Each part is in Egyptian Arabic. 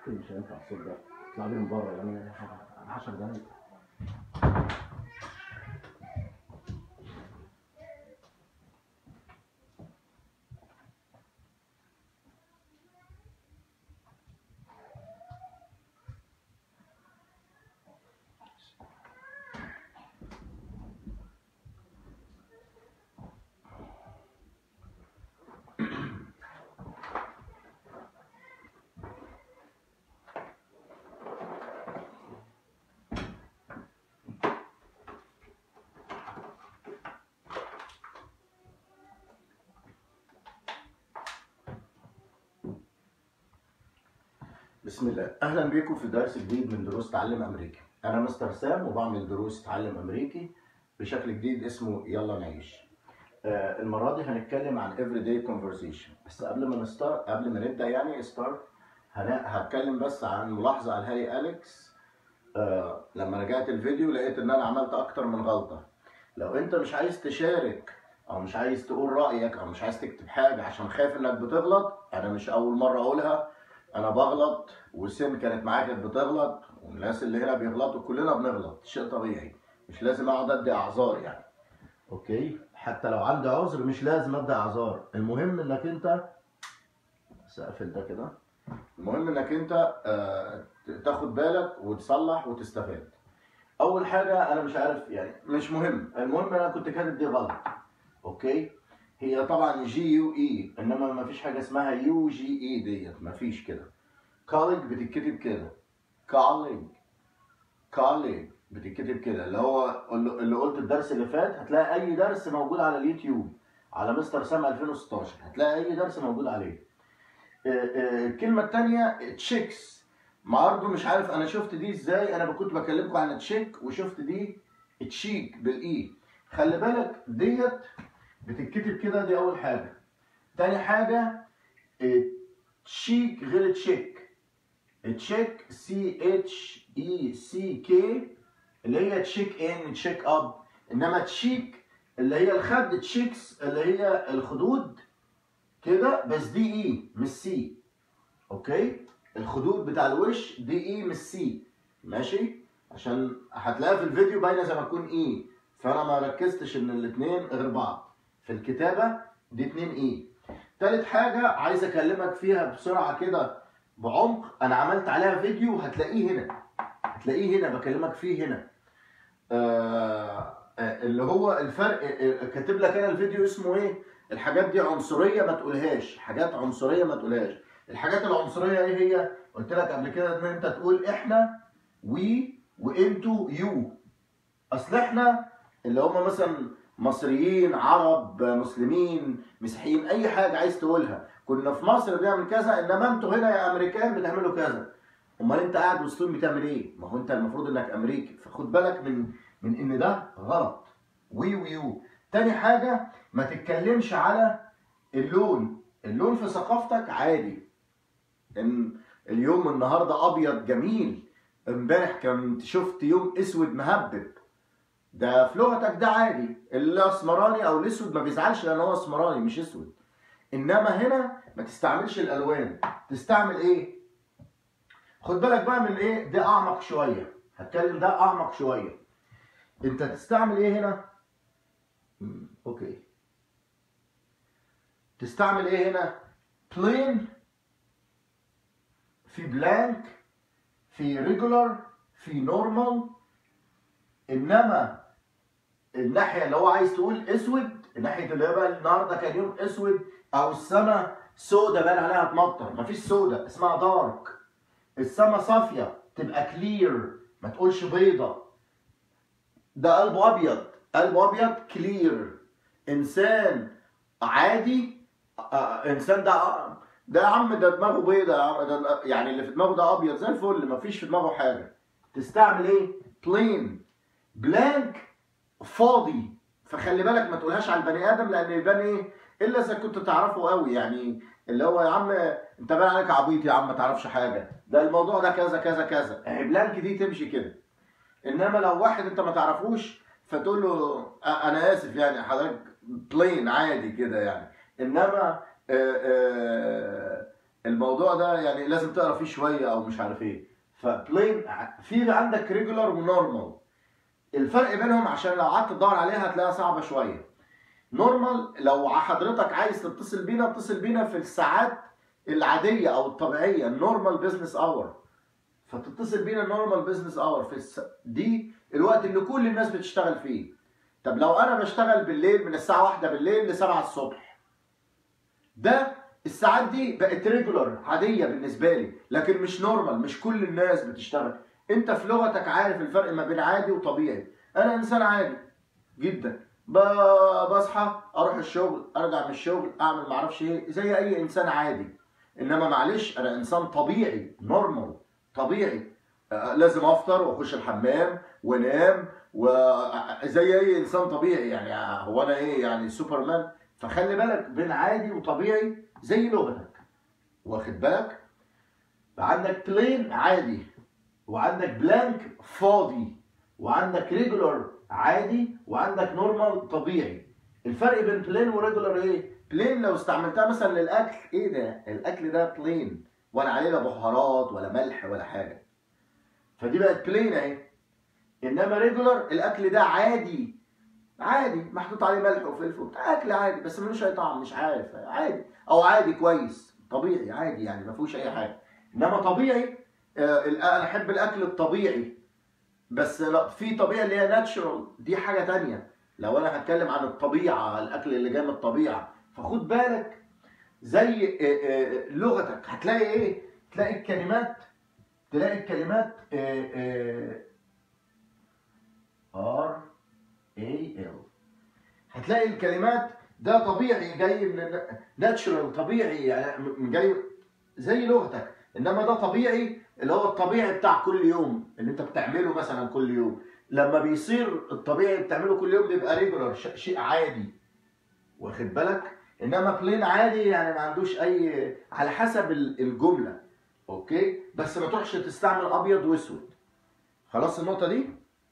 أكيد مش هينفع الصوت ده اطلع بيهم بره يعني 10 دقايق بسم الله اهلا بيكم في درس جديد من دروس تعلم امريكي انا مستر سام وبعمل دروس تعلم امريكي بشكل جديد اسمه يلا نعيش آه المره دي هنتكلم عن everyday conversation بس قبل ما نستار قبل ما نبدا يعني ستارت هتكلم بس عن ملاحظه قالها لي اليكس آه لما رجعت الفيديو لقيت ان انا عملت اكتر من غلطه لو انت مش عايز تشارك او مش عايز تقول رايك او مش عايز تكتب حاجه عشان خايف انك بتغلط انا مش اول مره اقولها انا بغلط والسن كانت معايا كانت بتغلط والناس اللي هنا بيغلطوا كلنا بنغلط شيء طبيعي مش لازم اقعد ادي اعذار يعني اوكي حتى لو عندي عذر مش لازم ادي اعذار المهم انك انت سقفل ده كده المهم انك انت آه تاخد بالك وتصلح وتستفاد اول حاجه انا مش عارف يعني مش مهم المهم انا كنت كاتب دي غلط اوكي هي طبعا جي يو اي انما ما فيش حاجه اسمها يو جي اي ديت ما فيش كده كوليج بتتكتب كده كوليج كوليج بتتكتب كده اللي هو اللي قلت الدرس اللي فات هتلاقي اي درس موجود على اليوتيوب على مستر سام 2016 هتلاقي اي درس موجود عليه الكلمه الثانيه تشيكس برضه مش عارف انا شفت دي ازاي انا كنت بكلمكم عن تشيك وشفت دي تشيك بالاي خلي بالك ديت بتتكتب كده دي اول حاجه تاني حاجه تشيك غير تشيك تشيك سي اتش اي سي كي اللي هي تشيك ان تشيك اب انما تشيك اللي هي الخد تشيكس اللي هي الخدود كده بس دي اي مش سي اوكي الخدود بتاع الوش دي اي مش سي ماشي عشان هتلاقيها في الفيديو باينه زي ما تكون اي فانا ما ركزتش ان الاثنين غير بعض في الكتابة دي 2 اي تالت حاجة عايز اكلمك فيها بسرعة كده بعمق انا عملت عليها فيديو هتلاقيه هنا هتلاقيه هنا بكلمك فيه هنا آه اللي هو الفرق كاتب لك انا الفيديو اسمه ايه الحاجات دي عنصرية ما تقولهاش حاجات عنصرية ما تقولهاش الحاجات العنصرية ايه هي قلت لك قبل كده ان انت تقول احنا وي وانتوا يو اصل احنا اللي هم مثلا مصريين عرب مسلمين مسيحيين اي حاجه عايز تقولها كنا في مصر بنعمل كذا انما انتوا هنا يا امريكان بتعملوا كذا امال انت قاعد وسطهم بتعمل ايه ما هو انت المفروض انك امريكي فخد بالك من من ان ده غلط وي ويو تاني حاجه ما تتكلمش على اللون اللون في ثقافتك عادي ان اليوم النهارده ابيض جميل امبارح كنت شفت يوم اسود مهبب ده في لغتك ده عادي الاسمراني او الاسود ما بيزعلش لان هو اسمراني مش اسود انما هنا ما تستعملش الالوان تستعمل ايه خد بالك بقى من ايه ده اعمق شويه هتكلم ده اعمق شويه انت تستعمل ايه هنا مم. اوكي تستعمل ايه هنا بلين في بلانك في ريجولار في نورمال انما الناحيه اللي هو عايز تقول اسود الناحيه اللي هي بقى النهارده كان يوم اسود او السماء سودة بان عليها تمطر مفيش سودة اسمها دارك السماء صافيه تبقى كلير ما تقولش بيضه ده قلبه ابيض قلبه ابيض كلير انسان عادي آه انسان ده ده يا عم ده دماغه بيضه يا عم ده يعني اللي في دماغه ده ابيض زي الفل مفيش في دماغه حاجه تستعمل ايه بلين بلانك فاضي فخلي بالك ما تقولهاش على البني ادم لان يبان ايه الا اذا كنت تعرفه قوي يعني اللي هو يا عم انت باين عليك عبيط يا عم ما تعرفش حاجه ده الموضوع ده كذا كذا كذا اهي بلانك دي تمشي كده انما لو واحد انت ما تعرفوش فتقول له انا اسف يعني حضرتك بلين عادي كده يعني انما آآ آآ الموضوع ده يعني لازم تقرا فيه شويه او مش عارف ايه فبلين في عندك ريجولار ونورمال الفرق بينهم عشان لو قعدت تدور عليها هتلاقيها صعبه شويه نورمال لو حضرتك عايز تتصل بينا اتصل بينا في الساعات العاديه او الطبيعيه النورمال بزنس اور فتتصل بينا النورمال بزنس اور في الس... دي الوقت اللي كل الناس بتشتغل فيه طب لو انا بشتغل بالليل من الساعه 1 بالليل ل 7 الصبح ده الساعات دي بقت ريجولار عاديه بالنسبه لي لكن مش نورمال مش كل الناس بتشتغل انت في لغتك عارف الفرق ما بين عادي وطبيعي انا انسان عادي جدا ب- بصحى اروح الشغل ارجع من الشغل اعمل معرفش ايه زي اي انسان عادي انما معلش انا انسان طبيعي نورمال طبيعي آه، لازم افطر واخش الحمام وانام وزي اي انسان طبيعي يعني آه، هو انا ايه يعني سوبرمان فخلي بالك بين عادي وطبيعي زي لغتك واخد بالك عندك بلين عادي وعندك بلانك فاضي وعندك ريجولار عادي وعندك نورمال طبيعي الفرق بين بلين وريجولار ايه بلين لو استعملتها مثلا للاكل ايه ده الاكل ده بلين ولا عليه لا بهارات ولا ملح ولا حاجه فدي بقت بلين اهي انما ريجولار الاكل ده عادي عادي محطوط عليه ملح وفلفل وبتاع اكل عادي بس ملوش اي طعم مش عارف عادي او عادي كويس طبيعي عادي يعني ما فيهوش اي حاجه انما طبيعي آه، انا احب الاكل الطبيعي بس لا في طبيعي اللي هي ناتشرال دي حاجه تانية لو انا هتكلم عن الطبيعه الاكل اللي جاي من الطبيعه فخد بالك زي آه، آه، لغتك هتلاقي ايه تلاقي الكلمات تلاقي الكلمات ار اي ال هتلاقي الكلمات ده طبيعي جاي من ناتشرال طبيعي يعني م- جاي زي لغتك انما ده طبيعي اللي هو الطبيعي بتاع كل يوم اللي انت بتعمله مثلا كل يوم لما بيصير الطبيعي اللي بتعمله كل يوم بيبقى ريجولار شيء عادي واخد بالك انما بلين عادي يعني ما عندوش اي على حسب ال- الجمله اوكي بس ما تروحش تستعمل ابيض واسود خلاص النقطه دي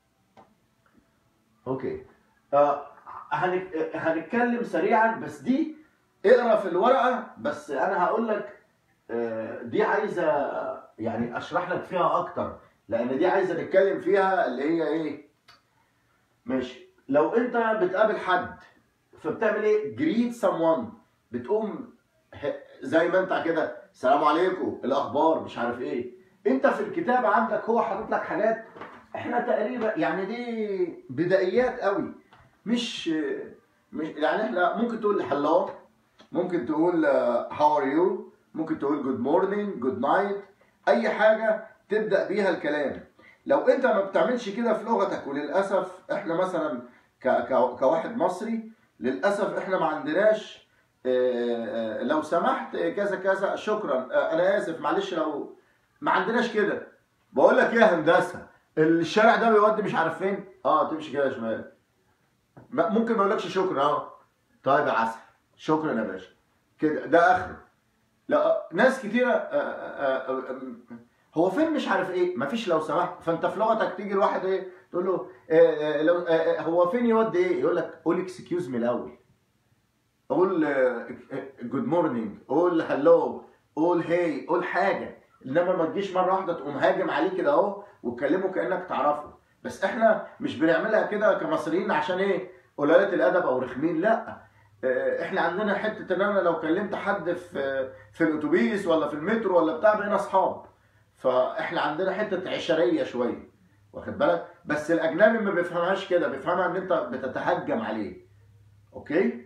اوكي آه هنك... آه، هنتكلم سريعا بس دي اقرا في الورقه بس انا هقول لك آه، دي عايزه يعني اشرح لك فيها اكتر لان دي عايزه نتكلم فيها اللي هي ايه ماشي لو انت بتقابل حد فبتعمل ايه جريت someone بتقوم ه- زي ما انت كده السلام عليكم الاخبار مش عارف ايه انت في الكتاب عندك هو حاطط لك حاجات احنا تقريبا يعني دي بدائيات قوي مش مش يعني احنا ممكن تقول هلو ممكن تقول هاو ار يو ممكن تقول جود مورنينج جود نايت اي حاجه تبدا بيها الكلام لو انت ما بتعملش كده في لغتك وللاسف احنا مثلا ك ك كواحد مصري للاسف احنا ما عندناش آه، آه، لو سمحت آه، كذا كذا شكرا آه، انا اسف معلش لو ما عندناش كده بقول لك ايه يا هندسه الشارع ده بيودي مش عارف فين اه تمشي كده شمال ما- ممكن ما يقولكش شكرا اه طيب يا عسل شكرا يا باشا كده ده اخره لا ناس كتيره آه، آه، آه، هو فين مش عارف ايه مفيش لو سمحت فانت في لغتك تيجي الواحد ايه تقول له آه، آه، لو آه، آه، هو فين يودي ايه يقول لك قول اكسكيوز مي الاول قول جود مورنينج قول هلو قول هي قول حاجه انما ما تجيش مره واحده تقوم هاجم عليه كده اهو وتكلمه كانك تعرفه بس احنا مش بنعملها كده كمصريين عشان ايه قلالة الادب او رخمين لا آه، احنا عندنا حته ان انا لو كلمت حد في في الاتوبيس ولا في المترو ولا بتاع بقينا اصحاب فاحنا عندنا حته عشريه شويه واخد بالك بس الاجنبي ما بيفهمهاش كده بيفهمها ان انت بتتهجم عليه اوكي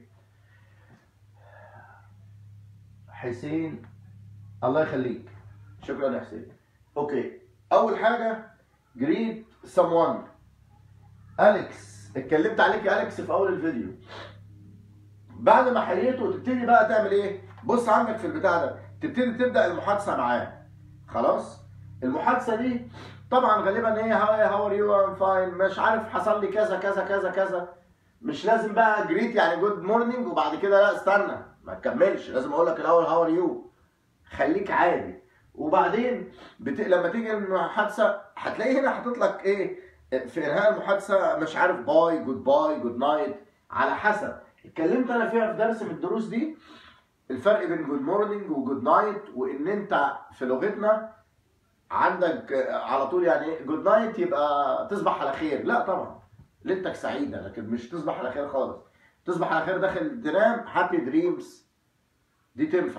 حسين الله يخليك شكرا يا حسين اوكي اول حاجه جريت someone اليكس اتكلمت عليك يا اليكس في اول الفيديو بعد ما حييته تبتدي بقى تعمل ايه بص عندك في البتاع ده تبتدي تبدا المحادثه معاه خلاص المحادثه دي طبعا غالبا ايه هاي هاو ار يو ام فاين مش عارف حصل لي كذا كذا كذا كذا مش لازم بقى جريت يعني جود مورنينج وبعد كده لا استنى ما تكملش لازم اقول لك الاول هاو ار يو خليك عادي وبعدين بت... لما تيجي المحادثه هتلاقي هنا حاطط لك ايه في انهاء المحادثه مش عارف باي جود باي جود نايت على حسب اتكلمت انا فيها في درس من الدروس دي الفرق بين جود مورنينج وجود نايت وان انت في لغتنا عندك آه، على طول يعني جود نايت يبقى تصبح على خير لا طبعا ليلتك سعيده لكن مش تصبح على خير خالص تصبح على خير داخل تنام هابي دريمز دي تنفع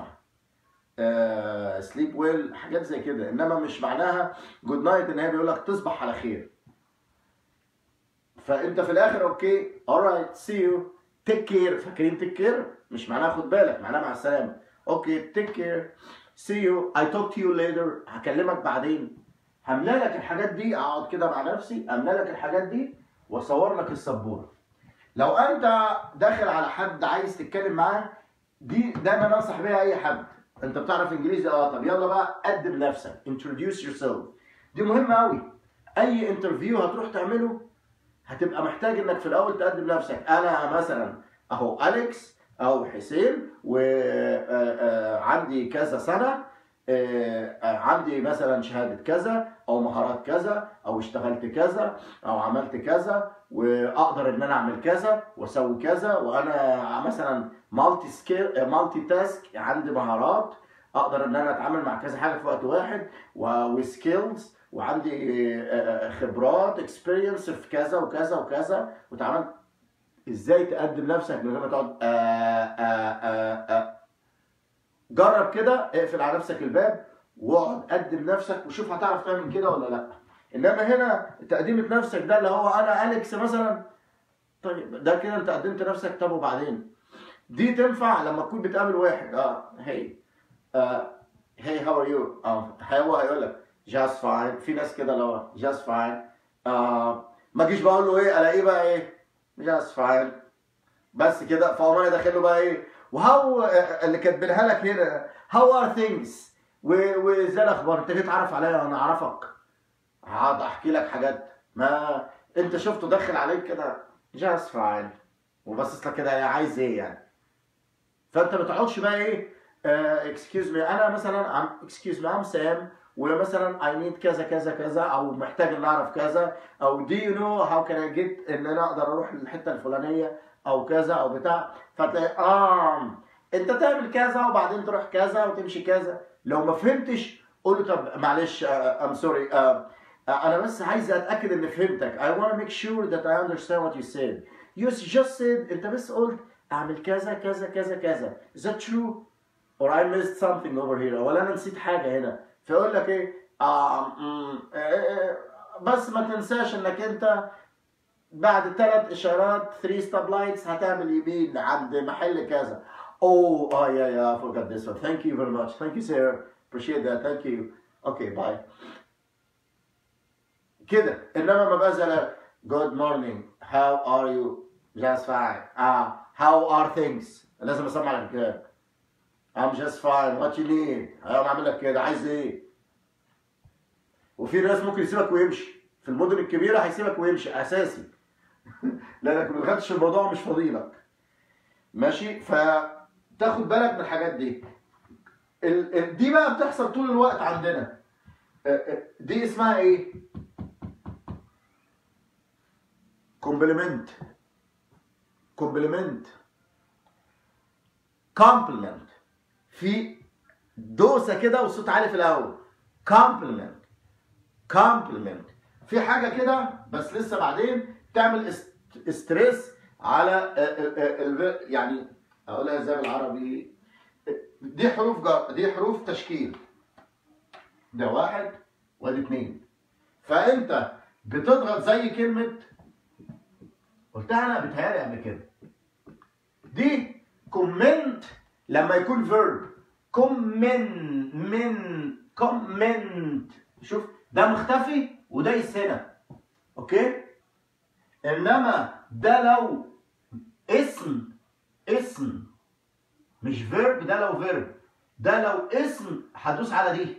سليب ويل حاجات زي كده انما مش معناها جود نايت ان هي بيقول لك تصبح على خير فانت في الاخر اوكي alright سي يو تيك كير فاكرين تيك كير مش معناها خد بالك معناها مع السلامه اوكي تيك كير سي يو اي توك تو يو ليتر هكلمك بعدين هملا لك الحاجات دي اقعد كده مع نفسي املا لك الحاجات دي واصور لك السبوره لو انت داخل على حد عايز تتكلم معاه دي دايما انصح بيها اي حد انت بتعرف انجليزي اه طب يلا بقى قدم نفسك introduce yourself دي مهمه قوي اي انترفيو هتروح تعمله هتبقى محتاج انك في الاول تقدم نفسك انا مثلا اهو اليكس او حسين وعندي كذا سنه آه، آه، عندي مثلا شهاده كذا او مهارات كذا او اشتغلت كذا او عملت كذا واقدر ان انا اعمل كذا واسوي كذا وانا مثلا مالتي سكيل مالتي تاسك عندي مهارات اقدر ان انا اتعامل مع كذا حاجه في وقت واحد وسكيلز وعندي آه، آه، خبرات اكسبيرينس في كذا وكذا وكذا وتعاملت ازاي تقدم نفسك من غير ما تقعد آه آه آه آه. جرب كده اقفل على نفسك الباب واقعد قدم نفسك وشوف هتعرف تعمل كده ولا لا انما هنا تقديمة نفسك ده اللي هو انا اليكس مثلا طيب ده كده انت قدمت نفسك طب وبعدين دي تنفع لما تكون بتقابل واحد اه هي هي هاو ار يو اه هو هيقول لك جاست فاين في ناس كده لو جاست فاين آه ما اجيش بقول له ايه الاقيه بقى ايه جاست فاين بس كده فاقوم انا داخل له بقى ايه وهاو اللي كاتبينها لك هنا هاو ار ثينجز وازاي الاخبار انت جيت تعرف عليا وانا اعرفك هقعد احكي لك حاجات ما انت شفته داخل عليك كده جاست فاين وباصص لك كده عايز ايه يعني فانت ما تقعدش بقى ايه اكسكيوز مي انا مثلا اكسكيوز مي ام سام ومثلا اي نيد كذا كذا كذا او محتاج ان اعرف كذا او دي يو نو هاو كان اي جيت ان انا اقدر اروح للحته الفلانيه او كذا او بتاع فتلاقي اه انت تعمل كذا وبعدين تروح كذا وتمشي كذا لو ما فهمتش قول له طب معلش ام سوري انا بس عايز اتاكد ان فهمتك I want to make sure that I understand what you said you just said انت بس قلت اعمل كذا كذا كذا كذا is that true or I missed something over here ولا انا نسيت حاجه هنا فيقول لك ايه آه مم، آه، آه، بس ما تنساش انك انت بعد ثلاث اشارات 3 ستوب لايتس هتعمل يمين عند محل كذا Oh, oh yeah, yeah, I forgot this one. Thank you very much. Thank you, sir. Appreciate that. Thank you. Okay, bye. كده انما ما بقى زي good morning how are you just fine ah how are things لازم اسمع لك كده I'm just fine what you need انا اعمل لك كده عايز ايه وفي ناس ممكن يسيبك ويمشي في المدن الكبيره هيسيبك ويمشي اساسي لانك ما خدتش الموضوع مش فاضيلك ماشي فتاخد بالك من الحاجات دي ال- ال- دي بقى بتحصل طول الوقت عندنا اه- اه، دي اسمها ايه كومبلمنت كومبلمنت كومبلمنت في دوسه كده وصوت عالي في الاول كومبلمنت كومبلمنت في حاجه كده بس لسه بعدين تعمل است- ستريس على ال- ال- ال- يعني اقولها ازاي بالعربي دي حروف جر دي حروف تشكيل ده واحد وادي اتنين فانت بتضغط زي كلمه قلتها انا بتهيألي قبل كده دي كومنت لما يكون فيرب كومنت من كومنت شوف ده مختفي وده يسهنا اوكي انما ده لو اسم اسم مش فيرب ده لو فيرب ده لو اسم هدوس على دي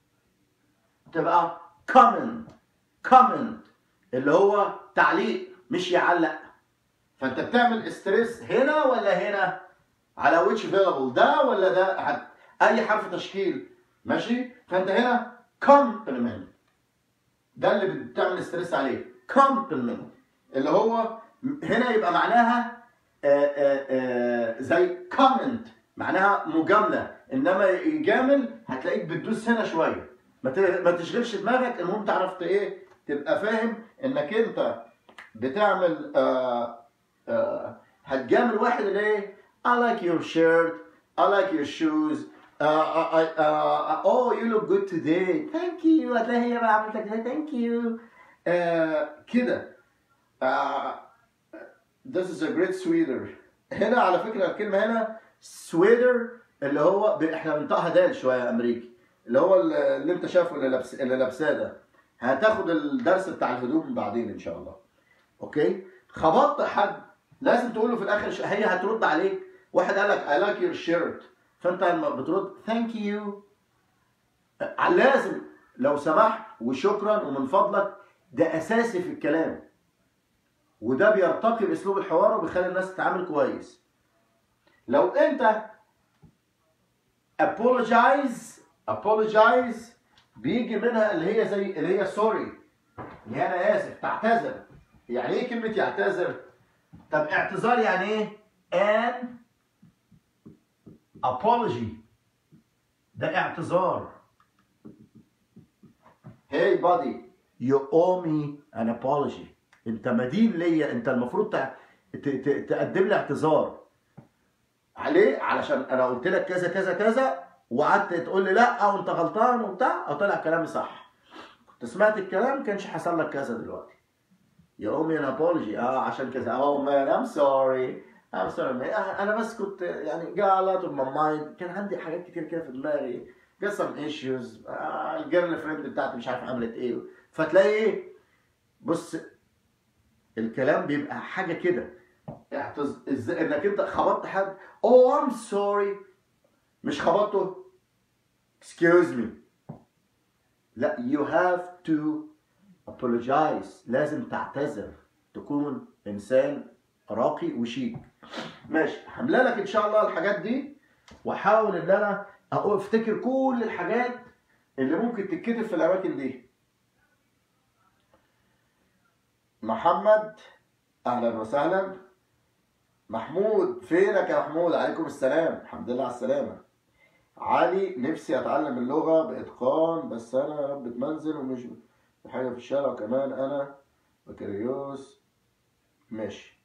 تبقى comment comment اللي هو تعليق مش يعلق فانت بتعمل استريس هنا ولا هنا على which available ده ولا ده هت- اي حرف تشكيل ماشي فانت هنا compliment ده اللي بتعمل ستريس عليه compliment اللي هو هنا يبقى معناها آآ آآ زي comment معناها مجامله انما يجامل هتلاقيك بتدوس هنا شويه ما ت- ما تشغلش دماغك المهم تعرف ت- ايه تبقى فاهم انك انت بتعمل آه آه هتجامل واحد اللي ايه I like your shirt I like your shoes uh, I, uh, oh you look good today thank you هتلاقي هي بقى عملت لك thank you آه كده آه this is a great sweater هنا على فكرة الكلمة هنا sweater اللي هو ب- احنا بنطقها دال شوية امريكي اللي هو اللي اللي انت شايفه اللي لابس اللي لابساه ده هتاخد الدرس بتاع الهدوم بعدين ان شاء الله اوكي خبطت حد لازم تقول له في الاخر ش- هي هترد عليك واحد قال لك I like your shirt فانت لما بترد thank you آه، لازم لو سمحت وشكرا ومن فضلك ده اساسي في الكلام وده بيرتقي باسلوب الحوار وبيخلي الناس تتعامل كويس لو انت apologize apologize بيجي منها اللي هي زي اللي هي سوري يعني انا اسف تعتذر يعني ايه كلمه يعتذر طب اعتذار يعني ايه an apology ده اعتذار hey buddy you owe me an apology انت مدين ليا انت المفروض تع- ت- ت- تقدم لي اعتذار عليه علشان انا قلت لك كذا كذا كذا وقعدت تقول لي لا وانت غلطان وبتاع او طلع كلامي صح كنت سمعت الكلام كانش حصل لك كذا دلوقتي يا امي انا apology اه عشان كذا oh man I'm sorry I'm sorry man. آه، انا بس كنت يعني جا على طول my mind كان عندي حاجات كتير كده في دماغي got some issues آه الجيرل فريند بتاعتي مش عارف عملت ايه فتلاقي ايه بص الكلام بيبقى حاجه كده اعتز... ازاي انك انت خبطت حد oh I'm sorry مش خبطته excuse me لا you have to apologize لازم تعتذر تكون انسان راقي وشيك ماشي هملا لك ان شاء الله الحاجات دي واحاول ان انا أقول- افتكر كل الحاجات اللي ممكن تتكتب في الاماكن دي محمد اهلا وسهلا محمود فينك يا محمود عليكم السلام الحمد لله على السلامه علي نفسي اتعلم اللغه باتقان بس انا ربة منزل ومش في حاجه في الشارع وكمان انا بكالوريوس ماشي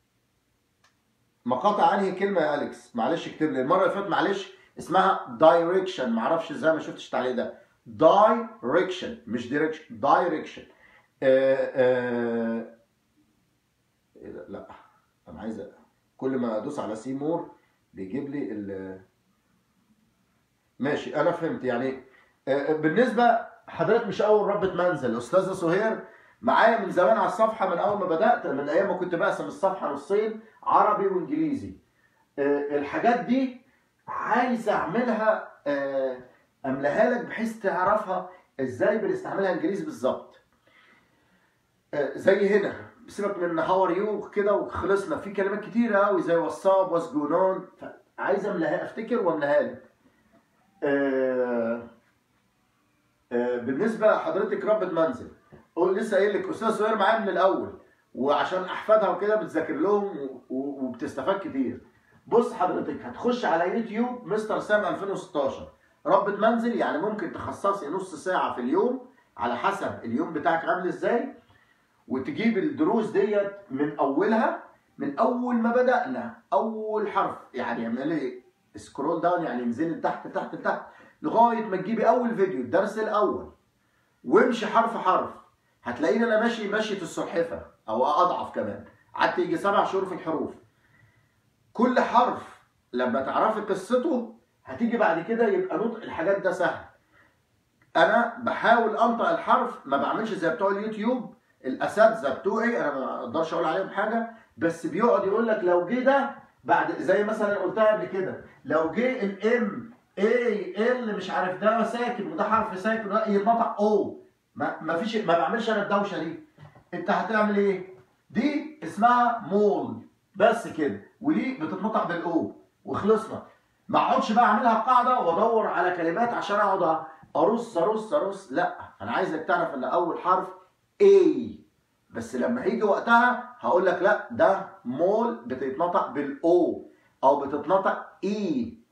مقاطع انهي كلمه يا اليكس معلش اكتب لي المره اللي فاتت معلش اسمها دايركشن معرفش ازاي ما شفتش التعليق ده دايركشن مش دايركشن دايركشن آه آه إيه ده؟ لا انا عايز أ- كل ما ادوس على سي مور بيجيب لي ال ماشي انا فهمت يعني آه، بالنسبه حضرتك مش اول ربة منزل استاذه سهير معايا من زمان على الصفحه من اول ما بدات من ايام ما كنت بقسم الصفحه نصين عربي وانجليزي آه، الحاجات دي عايز اعملها آه، املاها لك بحيث تعرفها ازاي بنستعملها انجليزي بالظبط آه، زي هنا سيبك من هاور يو كده وخلصنا في كلمات كتيره قوي زي واتساب واس جون اون عايز املاها افتكر واملاها لك آه، آه، بالنسبه لحضرتك ربة منزل قول لسه قايل لك استاذ سهير معايا من الاول وعشان احفادها وكده بتذاكر لهم و- و- وبتستفاد كتير بص حضرتك هتخش على يوتيوب مستر سام 2016 ربة منزل يعني ممكن تخصصي نص ساعة في اليوم على حسب اليوم بتاعك عامل ازاي وتجيب الدروس ديت من اولها من اول ما بدأنا اول حرف يعني اعملي سكرول داون يعني انزلي لتحت تحت تحت لغاية ما تجيبي اول فيديو الدرس الاول وامشي حرف حرف هتلاقيني انا ماشي مشية السلحفة او اضعف كمان قعدت يجي سبع شهور في الحروف كل حرف لما تعرفي قصته هتيجي بعد كده يبقى نطق الحاجات ده سهل انا بحاول انطق الحرف ما بعملش زي بتوع اليوتيوب الاساتذه بتوعي انا ما اقدرش اقول عليهم حاجه بس بيقعد يقول لك لو جه ده بعد زي مثلا قلتها قبل كده لو جه الام اي ال مش عارف ده ساكن وده حرف ساكن وده يتنطق او ما ما فيش ما بعملش انا الدوشه دي انت هتعمل ايه دي اسمها مول بس كده ودي بتتنطق بالاو وخلصنا ما اقعدش بقى اعملها قاعده وادور على كلمات عشان اقعد ارص ارص ارص لا انا عايزك تعرف ان اول حرف A بس لما هيجي وقتها هقول لك لا ده مول بتتنطق بالاو او بتتنطق اي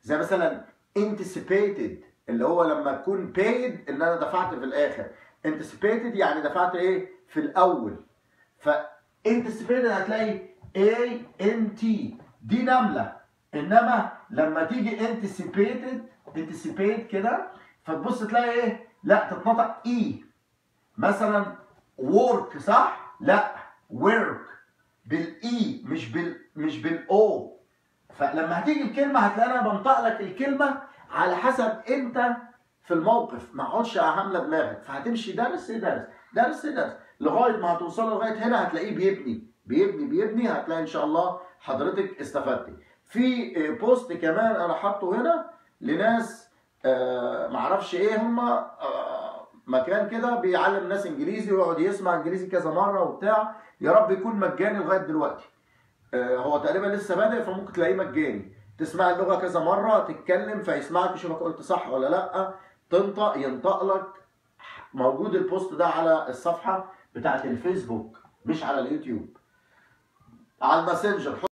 زي مثلا anticipated اللي هو لما تكون paid ان انا دفعت في الاخر anticipated يعني دفعت ايه في الاول ف anticipated هتلاقي A N T دي نملة انما لما تيجي anticipated anticipate كده فتبص تلاقي ايه لا تتنطق اي مثلا work صح لا work بالاي مش بال مش بالاو فلما هتيجي الكلمه هتلاقي انا بنطق لك الكلمه على حسب انت في الموقف ما اقعدش اهمله دماغك فهتمشي درس درس درس درس لغايه ما هتوصل لغايه هنا هتلاقيه بيبني بيبني بيبني هتلاقي ان شاء الله حضرتك استفدتي في بوست كمان انا حاطه هنا لناس آه معرفش ايه هم آه مكان كده بيعلم ناس انجليزي ويقعد يسمع انجليزي كذا مره وبتاع يا رب يكون مجاني لغايه دلوقتي آه هو تقريبا لسه بادئ فممكن تلاقيه مجاني تسمع اللغه كذا مره تتكلم فيسمعك يشوفك قلت صح ولا لا تنطق ينطق لك موجود البوست ده على الصفحه بتاعت الفيسبوك مش على اليوتيوب على الماسنجر